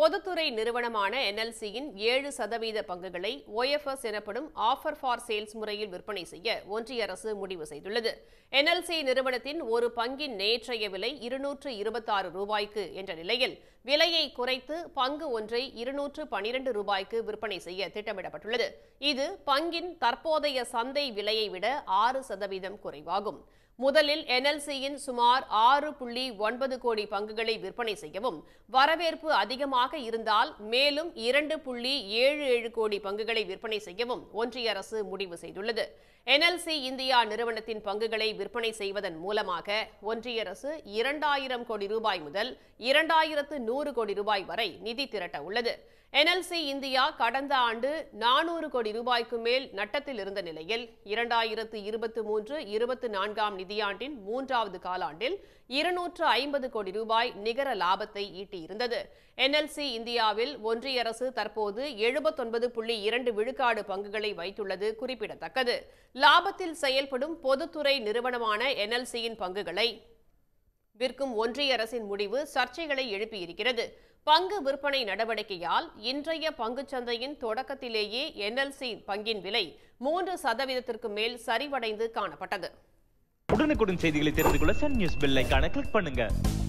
பொதுத்துறை நிறுவனமான என்எல்சியின் ஏழு சதவீத பங்குகளை ஓஎஃப்எஸ் எனப்படும் ஆஃபர் ஃபார் சேல்ஸ் முறையில் விற்பனை செய்ய ஒன்றிய அரசு முடிவு செய்துள்ளது என்எல்சி நிறுவனத்தின் ஒரு பங்கின் நேற்றைய விலை இருநூற்று இருபத்தாறு ரூபாய்க்கு என்ற நிலையில் விலையை குறைத்து பங்கு ஒன்றை இருநூற்று பனிரெண்டு ரூபாய்க்கு விற்பனை செய்ய திட்டமிடப்பட்டுள்ளது இது பங்கின் தற்போதைய சந்தை விலையை விட ஆறு சதவீதம் குறைவாகும் முதலில் என்எல்சியின் சுமார் ஆறு புள்ளி ஒன்பது கோடி பங்குகளை விற்பனை செய்யவும் வரவேற்பு அதிகமாக இருந்தால் மேலும் இரண்டு புள்ளி ஏழு ஏழு கோடி பங்குகளை விற்பனை செய்யவும் ஒன்றிய அரசு முடிவு செய்துள்ளது என்எல்சி இந்தியா நிறுவனத்தின் பங்குகளை விற்பனை செய்வதன் மூலமாக ஒன்றிய அரசு இரண்டாயிரம் கோடி ரூபாய் முதல் இரண்டாயிரத்து நூறு கோடி ரூபாய் வரை நிதி திரட்ட உள்ளது என்எல்சி இந்தியா கடந்த ஆண்டு நானூறு கோடி ரூபாய்க்கு மேல் நட்டத்தில் இருந்த நிலையில் இரண்டாயிரத்து இருபத்தி மூன்று இருபத்தி நான்காம் நிதியாண்டின் மூன்றாவது காலாண்டில் இருநூற்று ஐம்பது கோடி ரூபாய் நிகர லாபத்தை ஈட்டியிருந்தது என்எல்சி இந்தியாவில் ஒன்றிய அரசு தற்போது எழுபத்தொன்பது புள்ளி இரண்டு விழுக்காடு பங்குகளை வைத்துள்ளது குறிப்பிடத்தக்கது லாபத்தில் செயல்படும் பொதுத்துறை நிறுவனமான என்எல்சியின் பங்குகளை விற்கும் ஒன்றிய அரசின் முடிவு சர்ச்சைகளை எழுப்பியிருக்கிறது பங்கு விற்பனை நடவடிக்கையால் இன்றைய பங்குச் சந்தையின் தொடக்கத்திலேயே என்எல்சி பங்கின் விலை மூன்று சதவீதத்திற்கு மேல் சரிவடைந்து காணப்பட்டது உடனுக்குடன் செய்திகளை தெரிந்து கொள்ள சன் நியூஸ் பெல் ஐகானை கிளிக் பண்ணுங்க